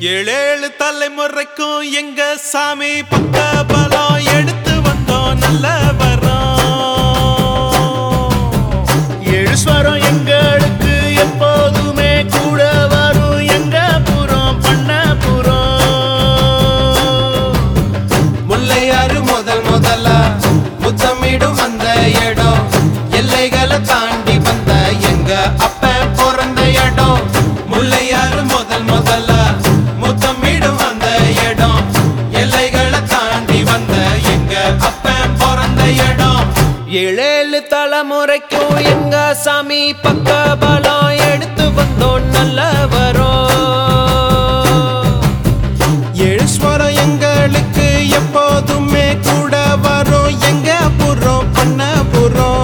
ஏழேழு தலைமுறைக்கும் எங்க சாமி பக்க பலம் எடுத்து வந்தோம் நல்ல வரோம் ஏழு ஸ்வரம் எங்களுக்கு எப்போதுமே கூட வரும் எங்க புறம் பண்ண புறம் முல்லையாறு முதல் முதலா முத்தமிடும் அந்த இடம் எல்லைகளை தாண்டி வந்த எங்க அப்ப பிறந்த இடம் முல்லையாறு முதல் முதலா முத்தமிடும் அந்த இடம் எல்லைகளை தாண்டி வந்த எங்க அப்ப பிறந்த இடம் ஏழேழு தலைமுறைக்கும் எங்க சாமி பக்க பலம் எடுத்து வந்தோம் நல்ல வரோம் ஏழு ஸ்வரம் எங்களுக்கு எப்போதுமே கூட வரும் எங்க புறம் பண்ண புறம்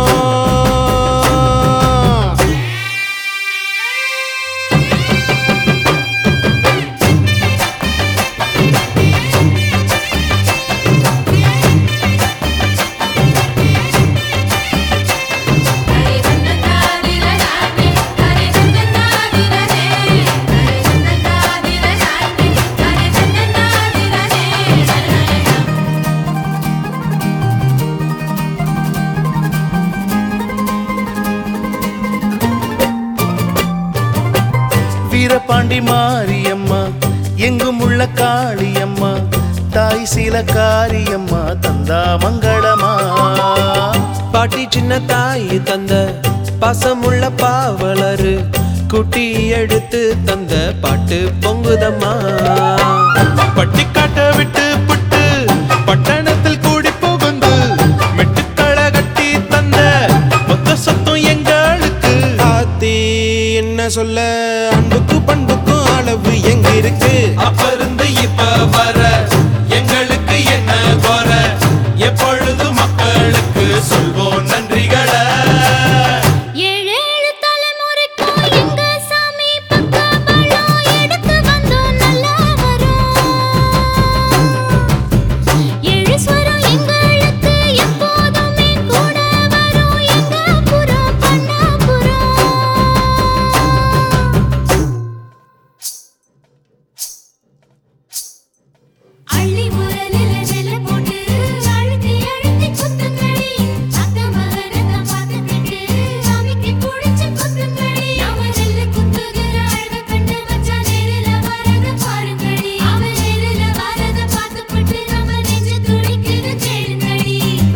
ஹரே கந்தனா திரநாதே ஹரே கந்தனா திரனே ஹரே கந்தனா திரநாதே ஹரே கந்தனா திரனே வீரபாண்டி மாரியம்மா எங்கும் உள்ள காளியம்மா தாய் சீல காரியம்மா தந்தா மங்களமா பாட்டி சின்ன தாய் தந்த பாசமுள்ள பாவலரு குட்டி எடுத்து தந்த பாட்டு பொங்குதம்மா பட்டிக்காட்ட விட்டு புட்டு பட்டணத்தில் கூடி புகுந்து மெட்டுக்கள கட்டி தந்த மொத்த சொத்தம் எங்களுக்கு ஆத்தி என்ன சொல்ல அன்புக்கு பண்புக்கும் அளவு எங்க இருக்கு அப்ப இருந்து இப்ப வர எங்களுக்கு என்ன குற எப்பொழுது மக்களுக்கு சொல்வோம் நன்றிகளை ஏழேழு தலைமுறைக்கும் எங்க சாமி பக்க பலம் எடுத்து வந்தோம் நல்லா வரோம் ஏழு ஸ்வரம் எங்களுக்கு எப்போதுமே கூட வரும் எங்க புறம் பண்ண புறம் அள்ளி உரலில நெல்ல போட்டு அழுத்தி அழுத்தி குத்துங்கடி அத்த மகனத பார்த்துக்கிட்டு சாமிக்கு குடிச்சு குத்துங்கடி அவன் நெல்லு குத்துகிற அழக கண்டு மச்சான் நேரில வரத பாருங்கடி அவன் நேரில வரத பார்த்துக்கிட்டு நம்ம நெஞ்சு துடிக்குது கேளுங்கடி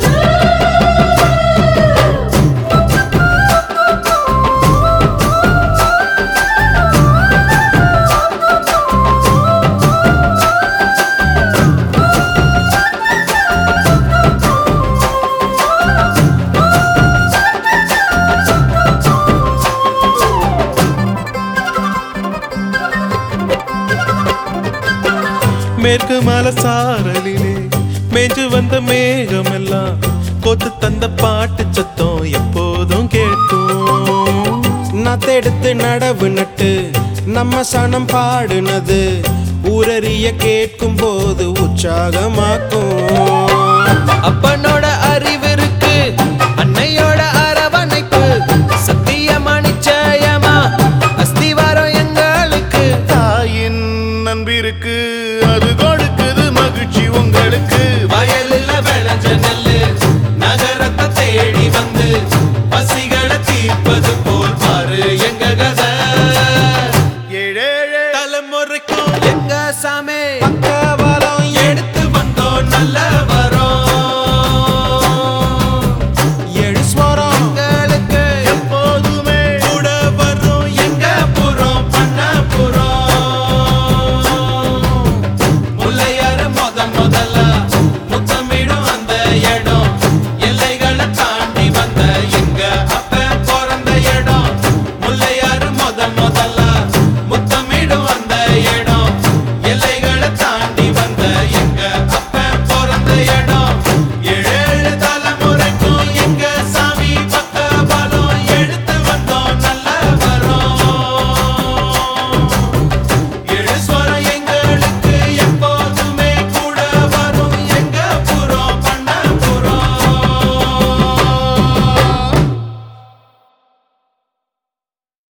மேற்கு மலை சாரலிலே மேஞ்சு வந்த மேகம் எல்லாம் கொத்து தந்த பாட்டு சத்தம் எப்போதும் கேட்கும் நத்தெடுத்து நடவு நட்டு நம்ம சனம் பாடுனது ஊரறிய கேட்கும் போது உற்சாகமாக்கும் அப்பனோட அறிவு இருக்கு அன்னையோட அரவணைப்பு சத்தியமா நிச்சயமா அஸ்திவாரம் எங்களுக்கு தாயின் நண்பிருக்கு